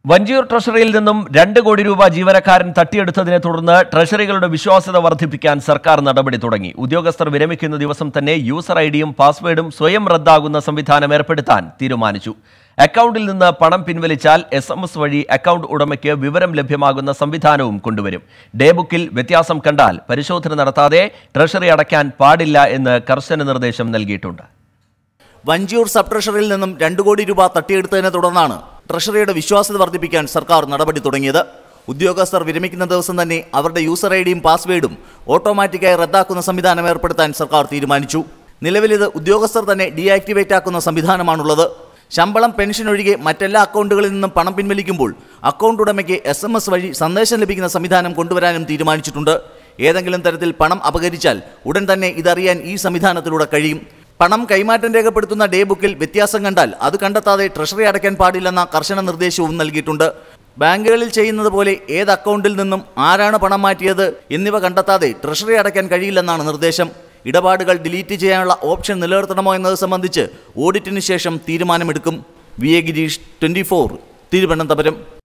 വഞ്ചിയൂർ ട്രഷറിയിൽ നിന്നും രണ്ട് കോടി രൂപ ജീവനക്കാരൻ തട്ടിയെടുത്തതിനെ തുടർന്ന് ട്രഷറികളുടെ വിശ്വാസ്യത വർദ്ധിപ്പിക്കാൻ സർക്കാർ നടപടി തുടങ്ങി ഉദ്യോഗസ്ഥർ വിരമിക്കുന്ന ദിവസം തന്നെ യൂസർ ഐ ഡിയും പാസ്വേഡും സ്വയം റദ്ദാകുന്ന സംവിധാനം ഏർപ്പെടുത്താൻ തീരുമാനിച്ചു അക്കൗണ്ടിൽ നിന്ന് പണം പിൻവലിച്ചാൽ എസ് എം എസ് വഴി അക്കൗണ്ട് ഉടമയ്ക്ക് വിവരം ലഭ്യമാകുന്ന സംവിധാനവും കൊണ്ടുവരും ഡേ ബുക്കിൽ വ്യത്യാസം കണ്ടാൽ പരിശോധന നടത്താതെ ട്രഷറി അടയ്ക്കാൻ പാടില്ല എന്ന് കർശന നിർദ്ദേശം നൽകിയിട്ടുണ്ട് വഞ്ചിയൂർ സബ് ട്രഷറിയിൽ നിന്നും രണ്ടു കോടി രൂപ തട്ടിയെടുത്തതിനെ തുടർന്നാണ് ട്രഷറിയുടെ വിശ്വാസ്യത വർദ്ധിപ്പിക്കാൻ സർക്കാർ നടപടി തുടങ്ങിയത് ഉദ്യോഗസ്ഥർ വിരമിക്കുന്ന ദിവസം തന്നെ അവരുടെ യൂസർ ഐ ഡിയും പാസ്വേഡും ഓട്ടോമാറ്റിക്കായി റദ്ദാക്കുന്ന സംവിധാനം ഏർപ്പെടുത്താൻ സർക്കാർ തീരുമാനിച്ചു നിലവിലിത് ഉദ്യോഗസ്ഥർ തന്നെ ഡീആക്ടിവേറ്റ് ആക്കുന്ന സംവിധാനമാണുള്ളത് ശമ്പളം പെൻഷൻ ഒഴികെ മറ്റെല്ലാ അക്കൗണ്ടുകളിൽ നിന്നും പണം പിൻവലിക്കുമ്പോൾ അക്കൗണ്ട് ഉടമയ്ക്ക് എസ് എം എസ് വഴി സന്ദേശം ലഭിക്കുന്ന സംവിധാനം കൊണ്ടുവരാനും തീരുമാനിച്ചിട്ടുണ്ട് ഏതെങ്കിലും തരത്തിൽ പണം അപകരിച്ചാൽ ഉടൻ തന്നെ ഇതറിയാൻ ഈ സംവിധാനത്തിലൂടെ കഴിയും പണം കൈമാറ്റം രേഖപ്പെടുത്തുന്ന ഡേ ബുക്കിൽ വ്യത്യാസം കണ്ടാൽ അത് കണ്ടെത്താതെ ട്രഷറി അടയ്ക്കാൻ പാടില്ലെന്ന കർശന നിർദ്ദേശവും നൽകിയിട്ടുണ്ട് ബാങ്കുകളിൽ ചെയ്യുന്നത് പോലെ ഏത് അക്കൗണ്ടിൽ നിന്നും ആരാണ് പണം മാറ്റിയത് എന്നിവ കണ്ടെത്താതെ ട്രഷറി അടയ്ക്കാൻ കഴിയില്ലെന്നാണ് നിർദ്ദേശം ഇടപാടുകൾ ഡിലീറ്റ് ചെയ്യാനുള്ള ഓപ്ഷൻ നിലനിർത്തണമോ എന്നത് സംബന്ധിച്ച് ഓഡിറ്റിന് ശേഷം തീരുമാനമെടുക്കും V A Girish twenty Thiruvananthapuram